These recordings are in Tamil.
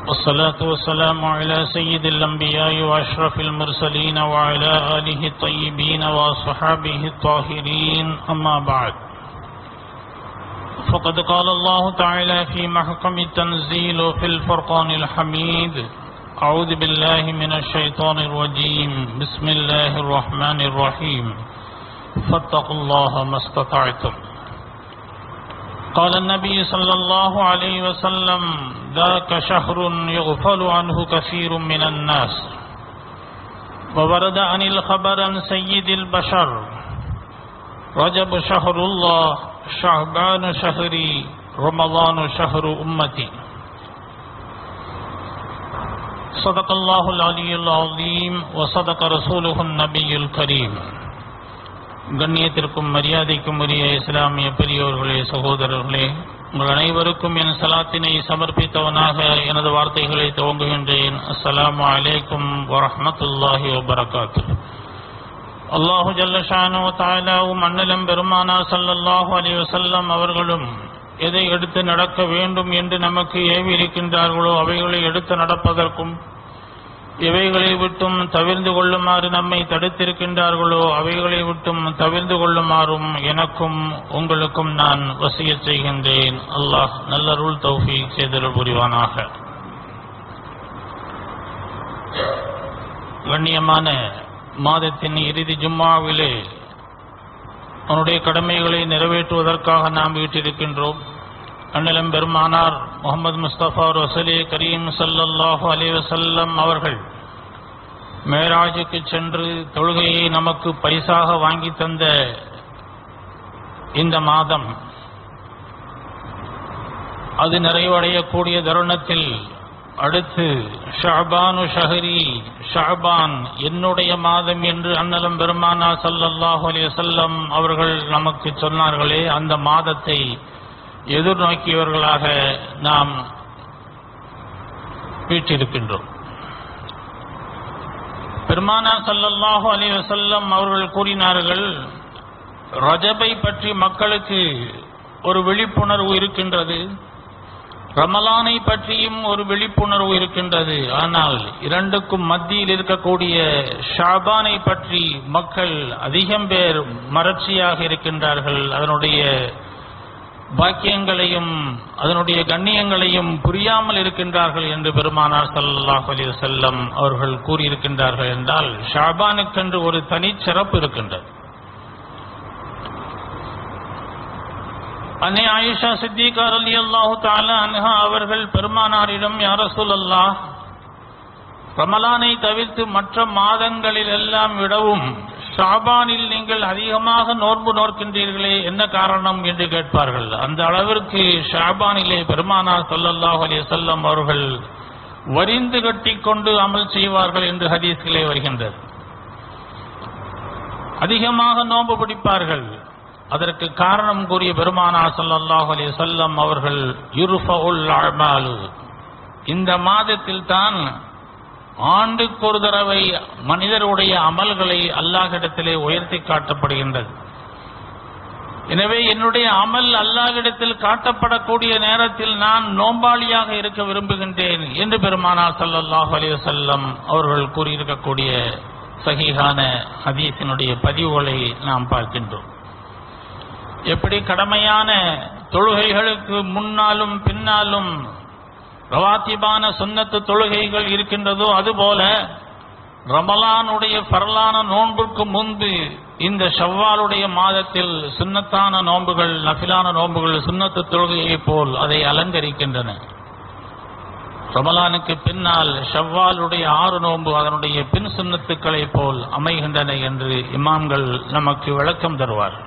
والصلاة والسلام على سيد الأنبياء وأشرف المرسلين وعلى آله الطيبين وأصحابه الطاهرين أما بعد فقد قال الله تعالى في محكم التنزيل في الفرقان الحميد أعوذ بالله من الشيطان الرجيم بسم الله الرحمن الرحيم فاتقوا الله ما استطعتم قال النبي صلى الله عليه وسلم ذاك شهر يغفل عنه كثير من الناس وورد عن الخبر عن سيد البشر رجب شهر الله شعبان شهري رمضان شهر أمتي صدق الله العلي العظيم وصدق رسوله النبي الكريم கண்ணியத்திற்கும் மரியாதைக்கும் உரிய இஸ்லாமிய பெரியோர்களே சகோதரர்களே உங்கள் அனைவருக்கும் என் சலாத்தினை சமர்ப்பித்தவனாக எனது வார்த்தைகளை துவங்குகின்றேன் அஸ்ஸலாமு அலைக்கும் வரஹமத்துல்லாஹி வபரகாத்து அல்லாஹு ஜல்லஷானு தாலாவும் அண்ணலம் பெருமானா சல்லல்லாஹு அலி வசல்லம் அவர்களும் எதை எடுத்து நடக்க வேண்டும் என்று நமக்கு ஏவி இருக்கின்றார்களோ அவைகளை எடுத்து நடப்பதற்கும் எவைகளை விட்டும் தவிர்ந்து கொள்ளுமாறு நம்மை தடுத்திருக்கின்றார்களோ அவைகளை விட்டும் தவிர்ந்து கொள்ளுமாறும் எனக்கும் உங்களுக்கும் நான் வசிய செய்கின்றேன் அல்லாஹ் நல்லருள் தௌஃபி செய்தருள் புரிவானாக கண்ணியமான மாதத்தின் இறுதி ஜும்மாவிலே அவனுடைய கடமைகளை நிறைவேற்றுவதற்காக நாம் வீட்டிருக்கின்றோம் அண்ணலம் பெருமானார் முகமது முஸ்தபா ரசலி கரீம் சல்லல்லாஹு அலி வசல்லம் அவர்கள் மேராஜுக்கு சென்று தொழுகையை நமக்கு பரிசாக வாங்கி தந்த இந்த மாதம் அது நிறைவடையக்கூடிய தருணத்தில் அடுத்து ஷாபானு ஷஹரி ஷாபான் என்னுடைய மாதம் என்று அண்ணலம் பெருமானா சல்லல்லாஹு அலி வசல்லம் அவர்கள் நமக்கு சொன்னார்களே அந்த மாதத்தை எதிர்நோக்கியவர்களாக நாம் வீற்றிருக்கின்றோம் பெருமானா சல்லல்லாஹு அலி வசல்லம் அவர்கள் கூறினார்கள் ரஜபை பற்றி மக்களுக்கு ஒரு விழிப்புணர்வு இருக்கின்றது ரமலானை பற்றியும் ஒரு விழிப்புணர்வு இருக்கின்றது ஆனால் இரண்டுக்கும் மத்தியில் இருக்கக்கூடிய ஷாபானை பற்றி மக்கள் அதிகம் பேர் மறட்சியாக இருக்கின்றார்கள் அதனுடைய பாக்கியங்களையும் அதனுடைய கண்ணியங்களையும் புரியாமல் இருக்கின்றார்கள் என்று பெருமானார் சல்லாஹ் அலி செல்லம் அவர்கள் கூறியிருக்கின்றார்கள் என்றால் ஷாபானுக்கென்று ஒரு தனி சிறப்பு இருக்கின்றது அன்னை ஆயிஷா சித்திகார் அலி அல்லாஹு தாலா அன்ஹா அவர்கள் பெருமானாரிடம் யார சொல்லல்லாஹ் ரமலானை தவிர்த்து மற்ற மாதங்களில் எல்லாம் விடவும் ஷாபானில் நீங்கள் அதிகமாக நோன்பு நோக்கின்றீர்களே என்ன காரணம் என்று கேட்பார்கள் அந்த அளவிற்கு ஷாபானிலே பெருமானார் சொல்லல்லாஹ் அலி செல்லம் அவர்கள் வரிந்து கட்டி கொண்டு அமல் செய்வார்கள் என்று ஹதீஸ்களே வருகின்றது அதிகமாக நோன்பு பிடிப்பார்கள் அதற்கு காரணம் கூறிய பெருமானார் சொல்லல்லாஹ் அலி செல்லம் அவர்கள் யுருஃபுல் அமாலு இந்த மாதத்தில் தான் ஆண்டுக்கு ஒரு தடவை மனிதருடைய அமல்களை அல்லாஹிடத்திலே உயர்த்தி காட்டப்படுகின்றது எனவே என்னுடைய அமல் அல்லாஹிடத்தில் காட்டப்படக்கூடிய நேரத்தில் நான் நோம்பாளியாக இருக்க விரும்புகின்றேன் என்று பெருமானார் சல்லல்லாஹ் அலிவசல்லம் அவர்கள் கூறியிருக்கக்கூடிய சகிஹான ஹதீஸினுடைய பதிவுகளை நாம் பார்க்கின்றோம் எப்படி கடமையான தொழுகைகளுக்கு முன்னாலும் பின்னாலும் ரவாத்திபான சுன்னத்து தொழுகைகள் இருக்கின்றதோ அதுபோல ரமலானுடைய பரலான நோன்புக்கு முன்பு இந்த ஷவ்வாலுடைய மாதத்தில் சுன்னத்தான நோன்புகள் நபிலான நோன்புகள் சுன்னத்து தொழுகையைப் போல் அதை அலங்கரிக்கின்றன ரமலானுக்கு பின்னால் ஷவ்வாலுடைய ஆறு நோன்பு அதனுடைய பின் சுன்னத்துக்களைப் போல் அமைகின்றன என்று இமாம்கள் நமக்கு விளக்கம் தருவார்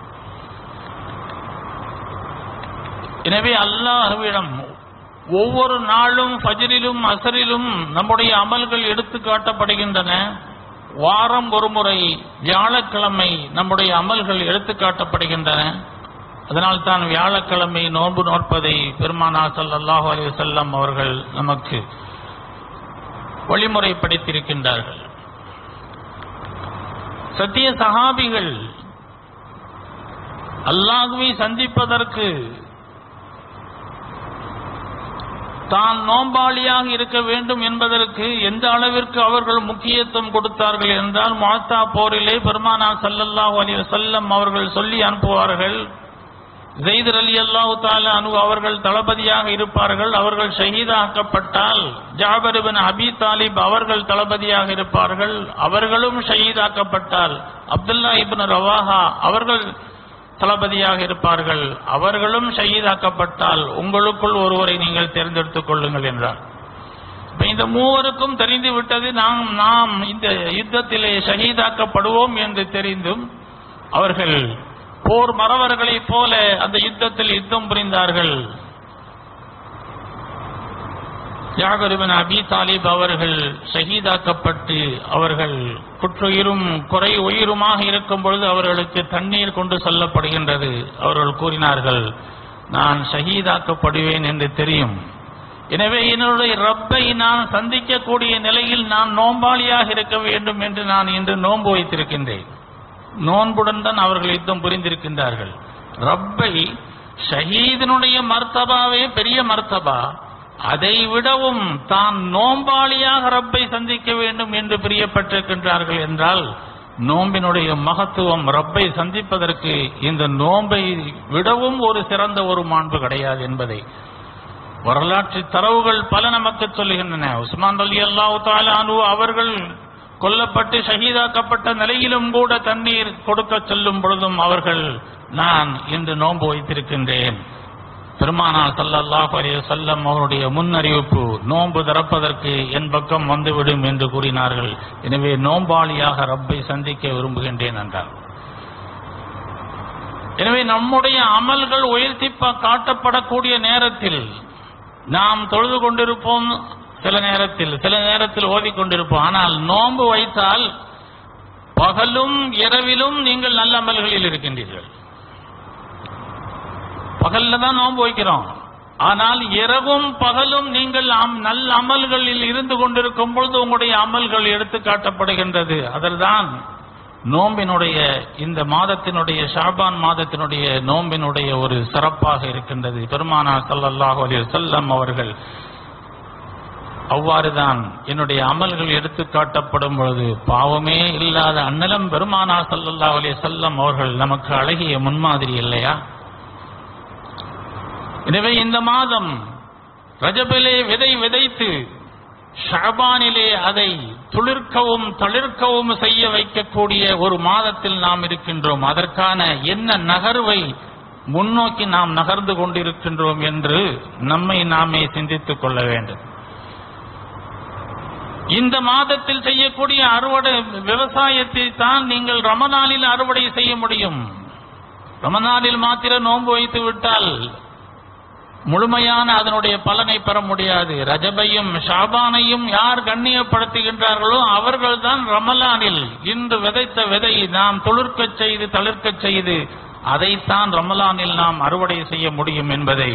எனவே அல்லாஹ்விடம் ஒவ்வொரு நாளும் ஃபஜரிலும் அசரிலும் நம்முடைய அமல்கள் எடுத்து காட்டப்படுகின்றன வாரம் ஒரு முறை வியாழக்கிழமை நம்முடைய அமல்கள் எடுத்து காட்டப்படுகின்றன அதனால் தான் வியாழக்கிழமை நோன்பு நோற்பதை பெருமானா சல்லாஹூ அலி வசல்லம் அவர்கள் நமக்கு வழிமுறைப்படுத்தியிருக்கின்றார்கள் சத்திய சகாபிகள் அல்லாஹுவை சந்திப்பதற்கு தான் நோம்பாளியாக இருக்க வேண்டும் என்பதற்கு எந்த அளவிற்கு அவர்கள் முக்கியத்துவம் கொடுத்தார்கள் என்றால் முஅத்தா போரிலே பெருமானா ஸல்லல்லாஹு அலைஹி வஸல்லம் அவர்கள் சொல்லி அனுப்புவார்கள் ஜெயித் அலி அல்லாஹு தாலா அனு அவர்கள் தளபதியாக இருப்பார்கள் அவர்கள் ஷஹீதாக்கப்பட்டால் ஜாபர் இப்னு அபி தாலிப் அவர்கள் தளபதியாக இருப்பார்கள் அவர்களும் ஷஹீதாக்கப்பட்டால் அப்துல்லா இப்னு ரவாஹா அவர்கள் தளபதியாக இருப்பார்கள் அவர்களும் ஷஹீதாக்கப்பட்டால் உங்களுக்குள் ஒருவரை நீங்கள் தேர்ந்தெடுத்துக் கொள்ளுங்கள் என்றார் இப்ப இந்த மூவருக்கும் தெரிந்து விட்டது நாம் நாம் இந்த யுத்தத்திலே ஷஹீதாக்கப்படுவோம் என்று தெரிந்தும் அவர்கள் போர் மறவர்களைப் போல அந்த யுத்தத்தில் யுத்தம் புரிந்தார்கள் ஜாகர் இப்னு அபி தாலிப் அவர்கள் ஷஹீதாக்கப்பட்டு அவர்கள் குற்றுயிரும் குறை உயிருமாக இருக்கும் பொழுது அவர்களுக்கு தண்ணீர் கொண்டு செல்லப்படுகின்றது அவர்கள் கூறினார்கள் நான் ஷஹீதாக்கப்படுவேன் என்று தெரியும் எனவே என்னுடைய ரப்பை நான் சந்திக்கக்கூடிய நிலையில் நான் நோம்பாளியாக இருக்க வேண்டும் என்று நான் இன்று நோன்பு வைத்திருக்கின்றேன் நோன்புடன் தான் அவர்கள் யுத்தம் புரிந்திருக்கின்றார்கள் ரப்பை ஷஹீதனுடைய மர்த்தபாவே பெரிய மர்த்தபா அதை விடவும் தான் நோம்பாளியாக ரப்பை சந்திக்க வேண்டும் என்று பிரியப்பட்டிருக்கின்றார்கள் என்றால் நோம்பினுடைய மகத்துவம் ரப்பை சந்திப்பதற்கு இந்த நோன்பை விடவும் ஒரு சிறந்த ஒரு மாண்பு கிடையாது என்பதை வரலாற்று தரவுகள் பல நமக்கு சொல்லுகின்றன உஸ்மான் அலி அல்லாஹு தாலானு அவர்கள் கொல்லப்பட்டு ஷஹீதாக்கப்பட்ட நிலையிலும் கூட தண்ணீர் கொடுக்க செல்லும் பொழுதும் அவர்கள் நான் இன்று நோன்பு வைத்திருக்கின்றேன் பெருமானார் ஸல்லல்லாஹு அலைஹி வஸல்லம் அவருடைய முன்னறிவிப்பு நோன்பு திறப்பதற்கு என் பக்கம் வந்துவிடும் என்று கூறினார்கள் எனவே நோம்பாளியாக ரப்பை சந்திக்க விரும்புகின்றேன் என்றார் எனவே நம்முடைய அமல்கள் உயர்த்தி பா- காட்டப்படக்கூடிய நேரத்தில் நாம் தொழுது கொண்டிருப்போம் சில நேரத்தில் சில நேரத்தில் ஓதிக்கொண்டிருப்போம் ஆனால் நோன்பு வைத்தால் பகலும் இரவிலும் நீங்கள் நல்ல அமல்களில் இருக்கின்றீர்கள் பகல்ல தான் நோன்பு வைக்கிறோம் ஆனால் இரவும் பகலும் நீங்கள் அம்- நல்ல அமல்களில் இருந்து கொண்டிருக்கும் பொழுது உங்களுடைய அமல்கள் எடுத்து காட்டப்படுகின்றது அதில்தான் நோம்பினுடைய இந்த மாதத்தினுடைய ஷாபான் மாதத்தினுடைய நோம்பினுடைய ஒரு சிறப்பாக இருக்கின்றது பெருமானார் ஸல்லல்லாஹு அலைஹி வஸல்லம் அவர்கள் அவ்வாறுதான் என்னுடைய அமல்கள் எடுத்து காட்டப்படும் பொழுது பாவமே இல்லாத அன்னலம் பெருமானார் ஸல்லல்லாஹு அலைஹி வஸல்லம் அவர்கள் நமக்கு அழகிய முன்மாதிரி இல்லையா எனவே இந்த மாதம் ரஜபிலே விதை விதைத்து ஷாபானிலே அதை துளிர்க்கவும் தளிர்க்கவும் செய்ய வைக்கக்கூடிய ஒரு மாதத்தில் நாம் இருக்கின்றோம் அதற்கான என்ன நகர்வை முன்னோக்கி நாம் நகர்ந்து கொண்டிருக்கின்றோம் என்று நம்மை நாமே சிந்தித்துக் கொள்ள வேண்டும் இந்த மாதத்தில் செய்யக்கூடிய அறுவடை விவசாயத்தை தான் நீங்கள் ரமணானில் அறுவடை செய்ய முடியும் ரமணானில் மாத்திர நோன்பு வைத்து விட்டால் முழுமையான அதனுடைய பலனை பெற முடியாது ரஜபையும் ஷாபானையும் யார் கண்ணியப்படுத்துகின்றார்களோ அவர்கள்தான் ரமலானில் இன்று விதைத்த விதை நாம் துளிர்க்கச் செய்து தளிர்க்கச் செய்து அதைத்தான் ரமலானில் நாம் அறுவடை செய்ய முடியும் என்பதை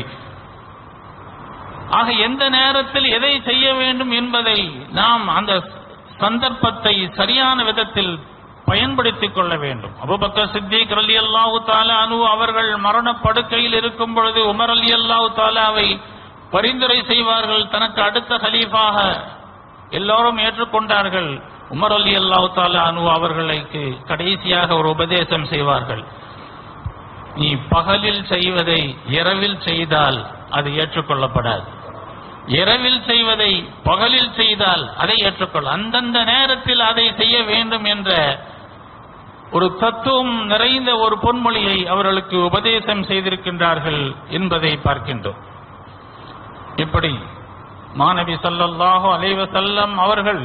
ஆக எந்த நேரத்தில் எதை செய்ய வேண்டும் என்பதை நாம் அந்த சந்தர்ப்பத்தை சரியான விதத்தில் பயன்படுத்திக் கொள்ள வேண்டும் அபுபக்கர் சித்திக் அலி அல்லாஹு தாலா அனு அவர்கள் மரண படுக்கையில் இருக்கும் பொழுது உமர் அலி அல்லாஹு தாலாவை பரிந்துரை செய்வார்கள் தனக்கு அடுத்த ஹலீஃபாக எல்லோரும் ஏற்றுக்கொண்டார்கள் உமர் அலி அல்லாஹு தாலா அனு அவர்களுக்கு கடைசியாக ஒரு உபதேசம் செய்வார்கள் நீ பகலில் செய்வதை இரவில் செய்தால் அது ஏற்றுக்கொள்ளப்படாது இரவில் செய்வதை பகலில் செய்தால் அதை ஏற்றுக்கொள் அந்தந்த நேரத்தில் அதை செய்ய வேண்டும் என்ற ஒரு தத்துவம் நிறைந்த ஒரு பொன்மொழியை அவர்களுக்கு உபதேசம் செய்திருக்கின்றார்கள் என்பதை பார்க்கின்றோம் இப்படி மாணவி ஸல்லல்லாஹு அலைஹி வஸல்லம் அவர்கள்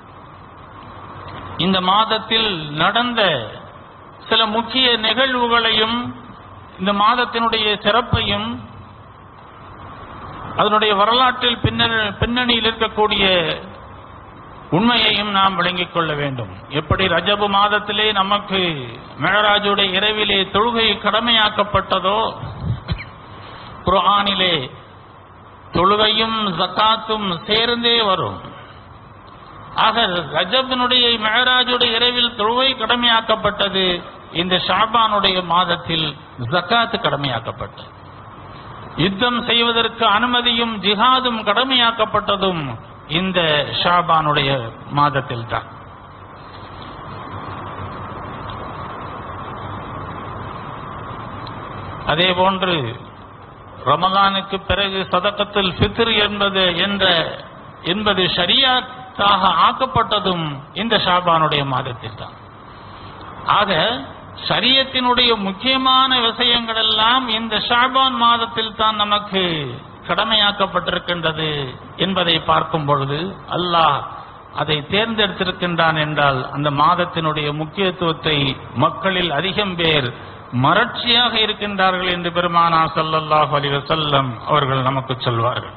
இந்த மாதத்தில் நடந்த சில முக்கிய நிகழ்வுகளையும் இந்த மாதத்தினுடைய சிறப்பையும் அதனுடைய வரலாற்றில் பின்னர் பின்னணியில் இருக்கக்கூடிய உண்மையையும் நாம் விளங்கிக் கொள்ள வேண்டும் எப்படி ரஜபு மாதத்திலே நமக்கு மேழராஜுடைய இரவிலே தொழுகை கடமையாக்கப்பட்டதோ குர்ஆனிலே தொழுகையும் ஜக்காத்தும் சேர்ந்தே வரும் ஆக ரஜபினுடைய மெஹராஜுடைய இரவில் தொழுகை கடமையாக்கப்பட்டது இந்த ஷாபானுடைய மாதத்தில் ஜக்காத்து கடமையாக்கப்பட்டது யுத்தம் செய்வதற்கு அனுமதியும் ஜிஹாதும் கடமையாக்கப்பட்டதும் இந்த ஷாபானுடைய மாதத்தில் தான் அதே போன்று ரமலானுக்கு பிறகு சதக்கத்தில் ஃபித்ர் என்பது என்ற என்பது ஷரியாத்தாக ஆக்கப்பட்டதும் இந்த ஷாபானுடைய மாதத்தில் தான் ஆக ஷரியத்தினுடைய முக்கியமான விஷயங்கள் எல்லாம் இந்த ஷாபான் மாதத்தில் தான் நமக்கு கடமையாக்கப்பட்டிருக்கின்றது என்பதை பார்க்கும் பொழுது அல்லாஹ் அதை தேர்ந்தெடுத்திருக்கின்றான் என்றால் அந்த மாதத்தினுடைய முக்கியத்துவத்தை மக்களில் அதிகம் பேர் மறட்சியாக இருக்கின்றார்கள் என்று பெருமானா ஸல்லல்லாஹு அலைஹி வஸல்லம் அவர்கள் நமக்கு சொல்வார்கள்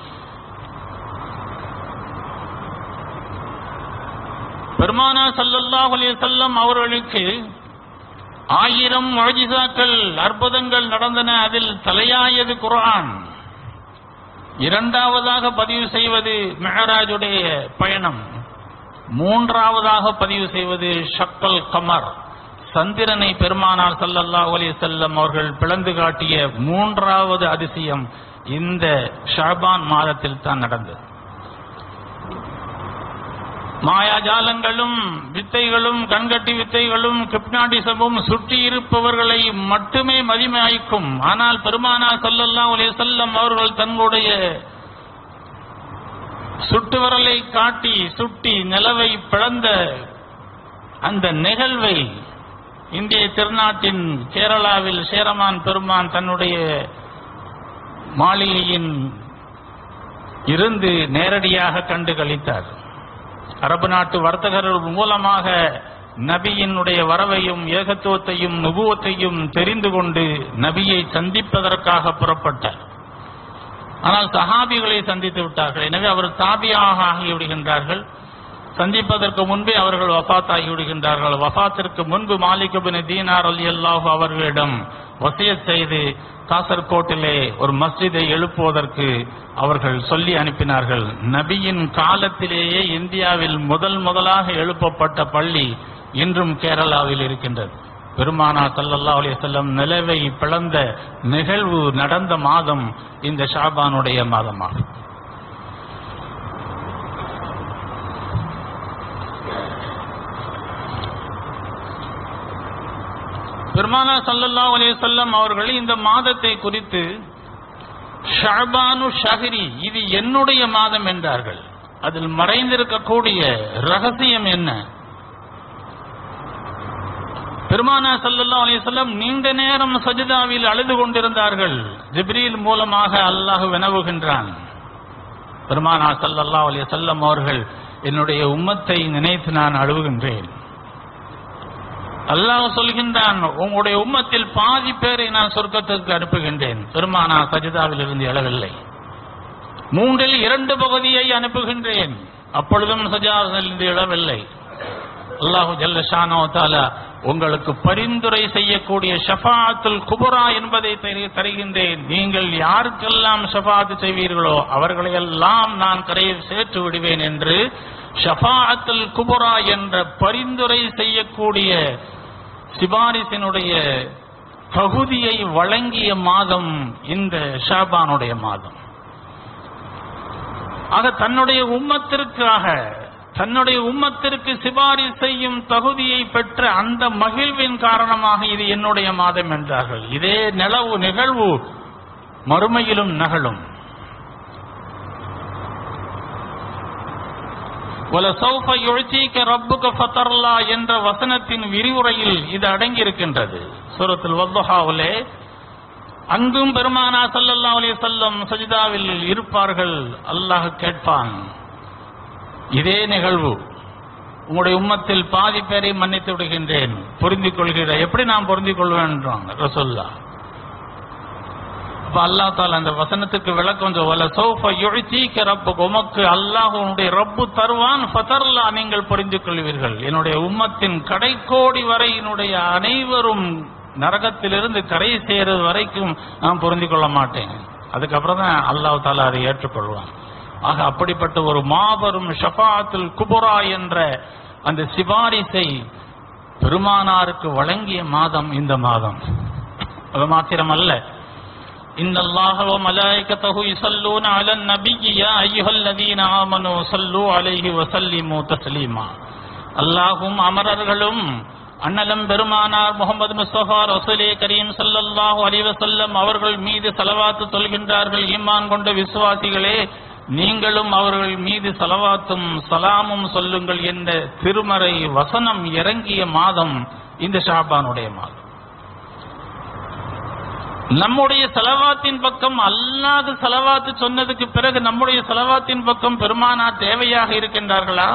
பெருமானா ஸல்லல்லாஹு அலைஹி வஸல்லம் அவர்களுக்கு ஆயிரம் முஅஜிசாக்கள் அற்புதங்கள் நடந்தன அதில் தலையாயது குர்ஆன் இரண்டாவதாக பதிவு செய்வது மெஹராஜுடைய பயணம் மூன்றாவதாக பதிவு செய்வது ஷக்கல் கமர் சந்திரனை பெருமானார் ஸல்லல்லாஹு அலைஹி வஸல்லம் அவர்கள் பிளந்து காட்டிய மூன்றாவது அதிசயம் இந்த ஷாபான் மாதத்தில் தான் நடந்தது மாயாஜாலங்களும் வித்தைகளும் கண்கட்டி வித்தைகளும் கிப்னாடிசமும் சுற்றி இருப்பவர்களை மட்டுமே மதிமயக்கும் ஆனால் பெருமானா ஸல்லல்லாஹு அலைஹி வஸல்லம் அவர்கள் தங்களுடைய சுட்டு விரலை காட்டி சுட்டி நிலவை பிளந்த அந்த நிகழ்வை இந்திய திருநாட்டின் கேரளாவில் சேரமான் பெருமான் தன்னுடைய மாளிகையின் இருந்து நேரடியாக கண்டு களித்தார் அரபு நாட்டு வர்த்தகர்கள் மூலமாக நபியினுடைய வரவையும் ஏகத்துவத்தையும் நுபுவத்தையும் தெரிந்து கொண்டு நபியை சந்திப்பதற்காக புறப்பட்டார் ஆனால் சஹாபிகளை சந்தித்து விட்டார்கள் எனவே அவர் தாபியாக ஆகிவிடுகின்றார்கள் சந்திப்பதற்கு முன்பே அவர்கள் வஃபாத் ஆகிவிடுகின்றார்கள் வஃபாத்திற்கு முன்பு மாலிக் பின் தீனார் அலி அல்லாஹு அவர்களிடம் வசியத் செய்து காசர்கோட்டிலே ஒரு மஸ்ஜிதை எழுப்புவதற்கு அவர்கள் சொல்லி அனுப்பினார்கள் நபியின் காலத்திலேயே இந்தியாவில் முதல் முதலாக எழுப்பப்பட்ட பள்ளி இன்றும் கேரளாவில் இருக்கின்றது பெருமானா ஸல்லல்லாஹு அலைஹி வஸல்லம் நிலவை பிளந்த நிகழ்வு நடந்த மாதம் இந்த ஷாபானுடைய மாதமாகும் பெருமானா ஸல்லல்லாஹு அலைஹி வஸல்லம் அவர்கள் இந்த மாதத்தை குறித்து ஷஅபானு ஷஹரி இது என்னுடைய மாதம் என்றார்கள் அதில் மறைந்திருக்கக்கூடிய ரகசியம் என்ன பெருமானா ஸல்லல்லாஹு அலைஹி வஸல்லம் நீண்ட நேரம் சஜிதாவில் அழுது கொண்டிருந்தார்கள் ஜிப்ரீல் மூலமாக அல்லாஹ் வினவுகின்றான் பெருமானா ஸல்லல்லாஹு அலைஹி வஸல்லம் அவர்கள் என்னுடைய உம்மத்தை நினைத்து நான் அழுவுகின்றேன் அல்லாஹ் சொல்கின்றான் உங்களுடைய உம்மத்தில் பாதி பேரை நான் சொர்க்கத்துக்கு அனுப்புகின்றேன் பெருமானா சஜிதாவில் இருந்து எழவில்லை மூன்றில் இரண்டு பகுதியை அனுப்புகின்றேன் அப்பொழுதும் சஜிதாவில் இருந்து எழவில்லை அல்லாஹு ஜல்ல ஷானோ தாலா உங்களுக்கு பரிந்துரை செய்யக்கூடிய ஷஃபாத்துல் குபுரா என்பதை தெரி- தருகின்றேன் நீங்கள் யாருக்கெல்லாம் ஷஃபாத்து செய்வீர்களோ அவர்களையெல்லாம் நான் கரையில் சேர்த்து விடுவேன் என்று ஷஃபாத்துல் குபுரா என்ற பரிந்துரை செய்யக்கூடிய சிபாரிசினுடைய தகுதியை வழங்கிய மாதம் இந்த ஷாபானுடைய மாதம் ஆக தன்னுடைய உம்மத்திற்காக தன்னுடைய உம்மத்திற்கு சிபாரிசு செய்யும் தகுதியை பெற்ற அந்த மகிழ்வின் காரணமாக இது என்னுடைய மாதம் என்றார்கள் இதே நிலவு நிகழ்வு மறுமையிலும் நகழும் وَلَسَوْفَ يُعْتِيكَ رَبُّكَ فَتَرْلَى என்ற வசனத்தின் விரிவுரையில் இது அடங்கியிருக்கின்றது சூரத்துல் வத்ஹாவிலே அங்கும் பெருமானா ஸல்லல்லாஹு அலைஹி வஸல்லம் சஜிதாவில் இருப்பார்கள் அல்லாஹ் கேட்பான் இதே நிகழ்வு உங்களுடைய உம்மத்தில் பாதி பேரை மன்னித்து விடுகின்றேன் பொருந்திக் கொள்கிற எப்படி நான் பொருந்திக் கொள்வேன்றாங்க ரசோல்லா அப்ப அல்லா தால அந்த வசனத்துக்கு விளக்கம் சொல்ல சௌஃப யுழ்த்தீக்க ரப்புக்கு உமக்கு அல்லாஹ் உன்னுடைய ரப்பு தருவான் ஃபதர்லா நீங்கள் புரிந்து கொள்வீர்கள் என்னுடைய உம்மத்தின் கடைக்கோடி வரை என்னுடைய அனைவரும் நரகத்திலிருந்து கரை சேருவது வரைக்கும் நான் பொருந்திக் கொள்ள மாட்டேன் அதுக்கப்புறம் தான் அல்லாஹ் தாலா அதை ஏற்றுக்கொள்வான் ஆக அப்படிப்பட்ட ஒரு மாபெரும் ஷஃபாத்துல் குபுரா என்ற அந்த சிபாரிசை பெருமானாருக்கு வழங்கிய மாதம் இந்த மாதம் அது மாத்திரமல்ல إن الله وملائكته يصلون على النبي يا أيها الذين آمنوا صلوا عليه وسلموا تسليما அல்லாஹும் அமரர்களும் அண்ணலம் பெருமானார் முகமது முஸ்தபா ரசூலே கரீம் ஸல்லல்லாஹு அலைஹி வஸல்லம் அவர்கள் மீது சலவாத்து சொல்கின்றார்கள் ஈமான் கொண்ட விசுவாசிகளே நீங்களும் அவர்கள் மீது சலவாத்தும் சலாமும் சொல்லுங்கள் என்ற திருமறை வசனம் இறங்கிய மாதம் இந்த ஷாபானுடைய மாதம் நம்முடைய செலவாத்தின் பக்கம் அல்லாது செலவாத்து சொன்னதுக்கு பிறகு நம்முடைய செலவாத்தின் பக்கம் பெருமானா தேவையாக இருக்கின்றார்களா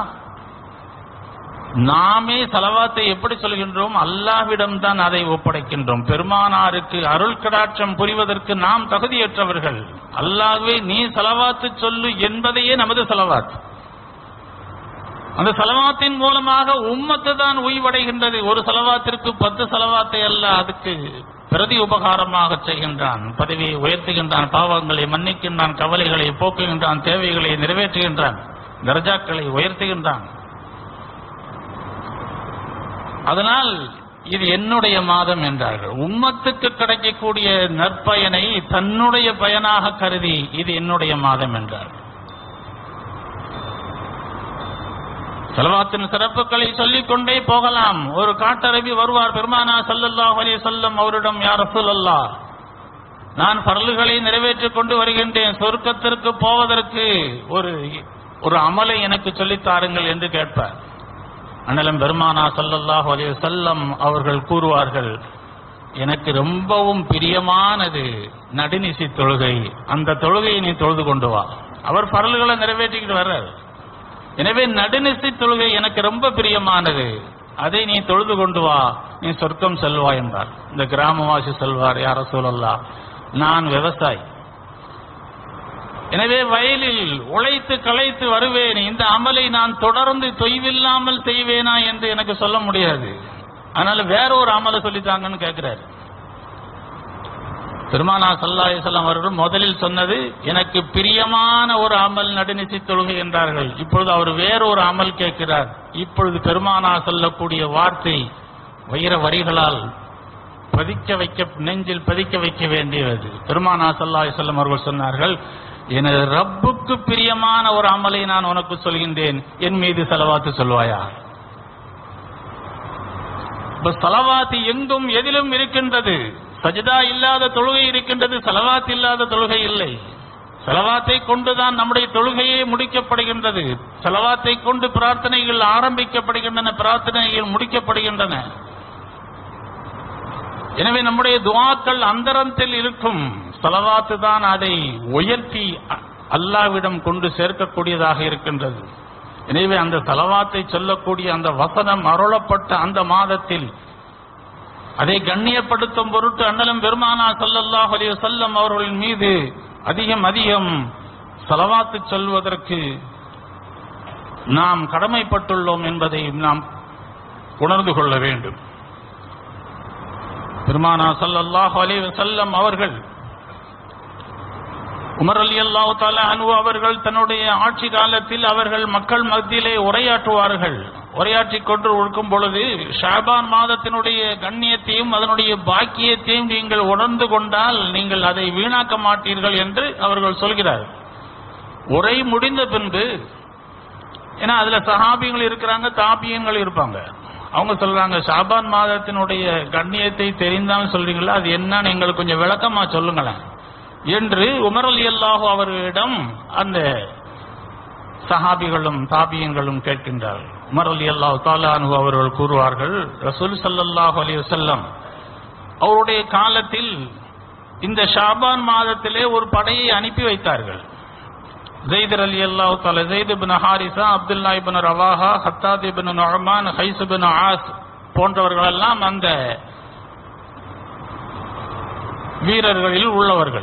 நாமே செலவாத்தை எப்படி சொல்கின்றோம் அல்லாஹ்விடம் தான் அதை ஒப்படைக்கின்றோம் பெருமானாருக்கு அருள் கடாட்சம் புரிவதற்கு நாம் தகுதியற்றவர்கள் அல்லாஹ்வே நீ செலவாத்து சொல்லு என்பதையே நமது செலவாத்து அந்த செலவாத்தின் மூலமாக உம்மத்து தான் உய்வடைகின்றது ஒரு செலவாத்திற்கு பத்து செலவாத்தை அல்ல அதுக்கு பிரதி உபகாரமாக செய்கின்றான் பதவியை உயர்த்துகின்றான் பாவங்களை மன்னிக்கின்றான் கவலைகளை போக்குகின்றான் தேவைகளை நிறைவேற்றுகின்றான் தர்ஜாக்களை உயர்த்துகின்றான் அதனால் இது என்னுடைய மாதம் என்றார்கள் உம்மத்துக்கு கிடைக்கக்கூடிய நற்பயனை தன்னுடைய பயனாக கருதி இது என்னுடைய மாதம் என்றார்கள் செலவாத்தின் சிறப்புகளை சொல்லிக் கொண்டே போகலாம் ஒரு காட்டரபி வருவார் பெருமானா ஸல்லல்லாஹு அலைஹி வஸல்லம் அவரிடம் யார் ரசூலல்லா நான் பரலுகளை நிறைவேற்றிக் கொண்டு வருகின்றேன் சொர்க்கத்திற்கு போவதற்கு ஒரு ஒரு அமலை எனக்கு சொல்லித் தாருங்கள் என்று கேட்பார் அண்ணலம் பெருமானா ஸல்லல்லாஹு அலைஹி வஸல்லம் அவர்கள் கூறுவார்கள் எனக்கு ரொம்பவும் பிரியமானது நடுநிசி தொழுகை அந்த தொழுகையை நீ தொழுது கொண்டு வா அவர் பரல்களை நிறைவேற்றிக்கிட்டு வர்றார் எனவே நடுநிசி தொழுகை எனக்கு ரொம்ப பிரியமானது அதை நீ தொழுது கொண்டு வா நீ சொர்க்கம் செல்வா என்றார் இந்த கிராமவாசி செல்வார் யார சூழல்லா நான் விவசாயி எனவே வயலில் உழைத்து களைத்து வருவேன் இந்த அமலை நான் தொடர்ந்து தொய்வில்லாமல் செய்வேனா என்று எனக்கு சொல்ல முடியாது அதனால வேற ஒரு அமலை சொல்லித்தாங்கன்னு கேட்கிறாரு பெருமானா சல்லாஹம் அவர்கள் முதலில் சொன்னது எனக்கு பிரியமான ஒரு அமல் நடுநிசி தொழுகை என்றார்கள் இப்பொழுது அவர் வேற ஒரு அமல் கேட்கிறார் இப்பொழுது பெருமானா சொல்லக்கூடிய வார்த்தை வைர வரிகளால் பதிக்க வைக்க நெஞ்சில் பதிக்க வைக்க வேண்டியது பெருமானா சல்லாஹ் சொல்லம் அவர்கள் சொன்னார்கள் எனது ரப்புக்கு பிரியமான ஒரு அமலை நான் உனக்கு சொல்கின்றேன் என் மீது செலவாத்து சொல்வாயா இப்ப செலவாத்து எங்கும் எதிலும் இருக்கின்றது சஜிதா இல்லாத தொழுகை இருக்கின்றது செலவாத் இல்லாத தொழுகை இல்லை செலவாத்தை கொண்டுதான் நம்முடைய தொழுகையே முடிக்கப்படுகின்றது செலவாத்தை கொண்டு பிரார்த்தனைகள் ஆரம்பிக்கப்படுகின்றன பிரார்த்தனைகள் முடிக்கப்படுகின்றன எனவே நம்முடைய துவாக்கள் அந்தரத்தில் இருக்கும் செலவாத்து தான் அதை உயர்த்தி அ- அல்லாவிடம் கொண்டு சேர்க்கக்கூடியதாக இருக்கின்றது எனவே அந்த செலவாத்தை சொல்லக்கூடிய அந்த வசனம் அருளப்பட்ட அந்த மாதத்தில் அதை கண்ணியப்படுத்தும் பொருட்டு அண்ணலும் பெருமானா ஸல்லல்லாஹு அலைஹி வஸல்லம் அவர்களின் மீது அதிகம் அதிகம் செலவாத்து சொல்வதற்கு நாம் கடமைப்பட்டுள்ளோம் என்பதை நாம் உணர்ந்து கொள்ள வேண்டும் பெருமானா ஸல்லல்லாஹு அலைஹி வஸல்லம் அவர்கள் உமர் அலி அல்லாஹு தாலா அனு அவர்கள் தன்னுடைய ஆட்சி காலத்தில் அவர்கள் மக்கள் மத்தியிலே உரையாற்றுவார்கள் உரையாற்றிக் கொண்டு இருக்கும் பொழுது ஷாபான் மாதத்தினுடைய கண்ணியத்தையும் அதனுடைய பாக்கியத்தையும் நீங்கள் உணர்ந்து கொண்டால் நீங்கள் அதை வீணாக்க மாட்டீர்கள் என்று அவர்கள் சொல்கிறார்கள் உரை முடிந்த பின்பு ஏன்னா அதுல சஹாபியங்கள் இருக்கிறாங்க தாபியங்கள் இருப்பாங்க அவங்க சொல்றாங்க ஷாபான் மாதத்தினுடைய கண்ணியத்தை தெரிந்தாலும் சொல்றீங்களா அது என்னன்னு எங்களுக்கு கொஞ்சம் விளக்கமா சொல்லுங்களேன் என்று உமர் அலி அல்லாஹு அவர்களிடம் அந்த சஹாபிகளும் தாபியங்களும் கேட்கின்றார்கள் உமர் அலி அல்லாஹு தாலானு அவர்கள் கூறுவார்கள் ரசூல் ஸல்லல்லாஹு அலைஹி வஸல்லம் அவருடைய காலத்தில் இந்த ஷாபான் மாதத்திலே ஒரு படையை அனுப்பி வைத்தார்கள் ஜெயிதர் அலி அல்லாஹு தாலா ஜெயித் இப்னு ஹாரிசா அப்துல்லா இப்னு ரவாஹா ஹத்தாத் இப்னு நுஅமான் ஹைஸ் இப்னு ஆஸ் போன்றவர்கள் எல்லாம் அந்த வீரர்களில் உள்ளவர்கள்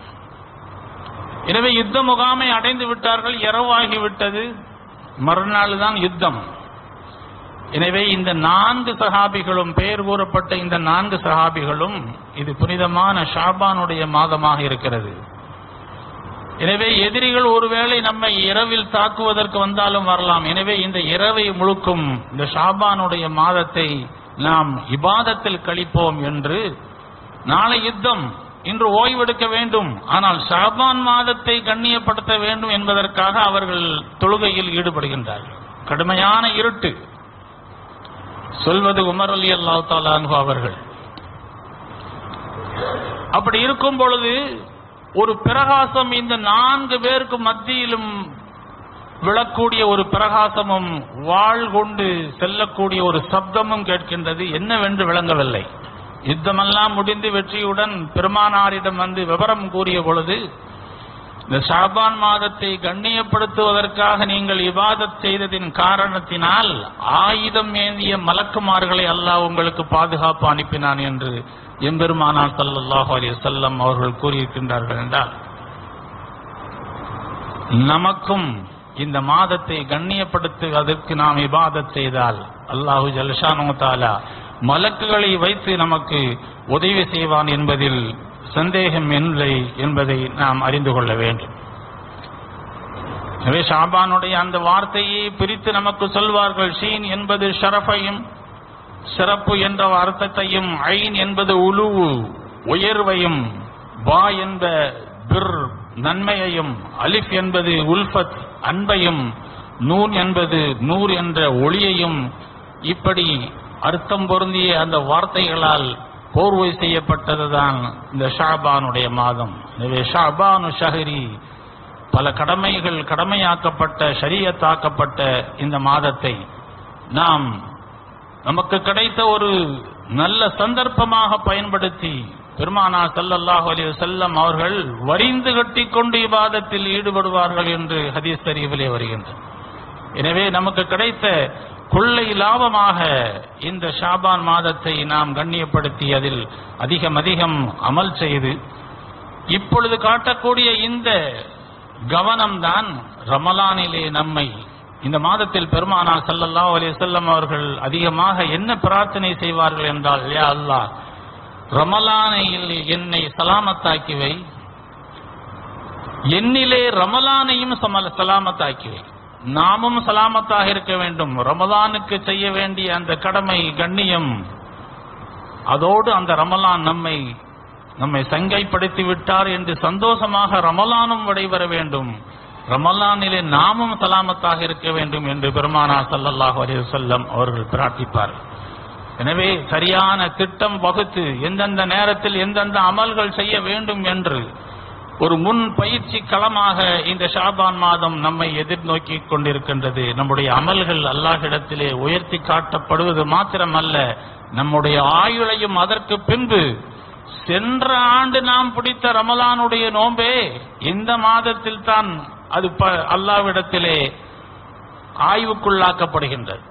எனவே யுத்த முகாமை அடைந்து விட்டார்கள் இரவாகி விட்டது மறுநாள் தான் யுத்தம் எனவே இந்த நான்கு சஹாபிகளும் பெயர் கூறப்பட்ட இந்த நான்கு சஹாபிகளும் இது புனிதமான ஷாபானுடைய மாதமாக இருக்கிறது எனவே எதிரிகள் ஒருவேளை நம்மை இரவில் தாக்குவதற்கு வந்தாலும் வரலாம் எனவே இந்த இரவை முழுக்கும் இந்த ஷாபானுடைய மாதத்தை நாம் இபாதத்தில் கழிப்போம் என்று நாளை யுத்தம் இன்று ஓய்வெடுக்க வேண்டும் ஆனால் ஷாபான் மாதத்தை கண்ணியப்படுத்த வேண்டும் என்பதற்காக அவர்கள் தொழுகையில் ஈடுபடுகின்றார்கள் கடுமையான இருட்டு சொல்வது உமர் அலி அல்லாஹ் தாலான்ஹு அவர்கள் அப்படி இருக்கும் பொழுது ஒரு பிரகாசம் இந்த நான்கு பேருக்கு மத்தியிலும் விழக்கூடிய ஒரு பிரகாசமும் வாழ் கொண்டு செல்லக்கூடிய ஒரு சப்தமும் கேட்கின்றது என்னவென்று விளங்கவில்லை யுத்தமெல்லாம் முடிந்து வெற்றியுடன் பெருமானாரிடம் வந்து விவரம் கூறிய பொழுது இந்த ஷாபான் மாதத்தை கண்ணியப்படுத்துவதற்காக நீங்கள் இபாதத் செய்ததின் காரணத்தினால் ஆயுதம் ஏந்திய மலக்குமார்களை அல்லாஹ் உங்களுக்கு பாதுகாப்பு அனுப்பினான் என்று எம்பெருமானார் ஸல்லல்லாஹு அலைஹி வஸல்லம் அவர்கள் கூறியிருக்கின்றார்கள் என்றால் நமக்கும் இந்த மாதத்தை கண்ணியப்படுத்துவதற்கு நாம் இபாதத் செய்தால் அல்லாஹு ஜல்ஷானு தாலா மலக்குகளை வைத்து நமக்கு உதவி செய்வான் என்பதில் சந்தேகம் இல்லை என்பதை நாம் அறிந்து கொள்ள வேண்டும் எனவே ஷாபானுடைய அந்த வார்த்தையை பிரித்து நமக்கு சொல்வார்கள் ஷீன் என்பது ஷரஃபையும் சிறப்பு என்ற அர்த்தத்தையும் ஐன் என்பது உலுவு உயர்வையும் பா என்ப பிர் நன்மையையும் அலிஃப் என்பது உல்ஃபத் அன்பையும் நூன் என்பது நூர் என்ற ஒளியையும் இப்படி அர்த்தம் பொருந்திய அந்த வார்த்தைகளால் போர்வை செய்யப்பட்டதுதான் இந்த ஷாபானுடைய மாதம் எனவே ஷாபானு ஷஹரி பல கடமைகள் கடமையாக்கப்பட்ட ஷரியத்தாக்கப்பட்ட இந்த மாதத்தை நாம் நமக்கு கிடைத்த ஒரு நல்ல சந்தர்ப்பமாக பயன்படுத்தி பெருமானா ஸல்லல்லாஹு அலைஹி வஸல்லம் அவர்கள் வரிந்து கட்டிக்கொண்டு இபாதத்தில் ஈடுபடுவார்கள் என்று ஹதீஸ் ஷரீஃபிலே வருகின்றது எனவே நமக்கு கிடைத்த கொள்ளை லாபமாக இந்த ஷாபான் மாதத்தை நாம் கண்ணியப்படுத்தி அதில் அதிகம் அதிகம் அமல் செய்து இப்பொழுது காட்டக்கூடிய இந்த கவனம்தான் ரமலானிலே நம்மை இந்த மாதத்தில் பெருமானா ஸல்லல்லாஹு அலைஹி வஸல்லம் அவர்கள் அதிகமாக என்ன பிரார்த்தனை செய்வார்கள் என்றால் யா அல்லாஹ் ரமலானில் என்னை சலாமத்தாக்கி வை என்னிலே ரமலானையும் சமல சலாமத்தாக்கி வை நாமும் சலாமத்தாக இருக்க வேண்டும் ரமலானுக்கு செய்ய வேண்டிய அந்த கடமை கண்ணியம் அதோடு அந்த ரமலான் நம்மை நம்மை சங்கைப்படுத்தி விட்டார் என்று சந்தோஷமாக ரமலானும் விடைபெற வேண்டும் ரமலானிலே நாமும் சலாமத்தாக இருக்க வேண்டும் என்று பெருமானா ஸல்லல்லாஹு அலைஹி வஸல்லம் அவர்கள் பிரார்த்திப்பார் எனவே சரியான திட்டம் வகுத்து எந்தெந்த நேரத்தில் எந்தெந்த அமல்கள் செய்ய வேண்டும் என்று ஒரு முன் பயிற்சி களமாக இந்த ஷாபான் மாதம் நம்மை எதிர்நோக்கி கொண்டிருக்கின்றது நம்முடைய அமல்கள் அல்லாஹ்விடத்திலே உயர்த்தி காட்டப்படுவது மாத்திரமல்ல நம்முடைய ஆயுளையும் அதற்கு பின்பு சென்ற ஆண்டு நாம் பிடித்த ரமலானுடைய நோம்பே இந்த மாதத்தில் தான் அது ப- அல்லாஹ்விடத்திலே ஆய்வுக்குள்ளாக்கப்படுகின்றது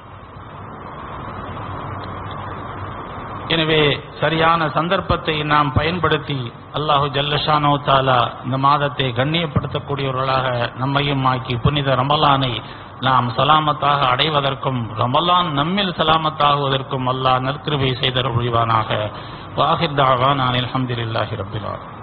எனவே சரியான சந்தர்ப்பத்தை நாம் பயன்படுத்தி அல்லாஹு ஜல்லஷானோ தாலா இந்த மாதத்தை கண்ணியப்படுத்தக்கூடியவர்களாக நம்மையும் ஆக்கி புனித ரமலானை நாம் சலாமத்தாக அடைவதற்கும் ரமலான் நம்மில் சலாமத்தாகுவதற்கும் அல்லாஹ் நற்கிருபை செய்தருள்வானாக வாஹிர் தாவான் அல்ஹம்துலில்லாஹி ரப்பில் ஆலமீன்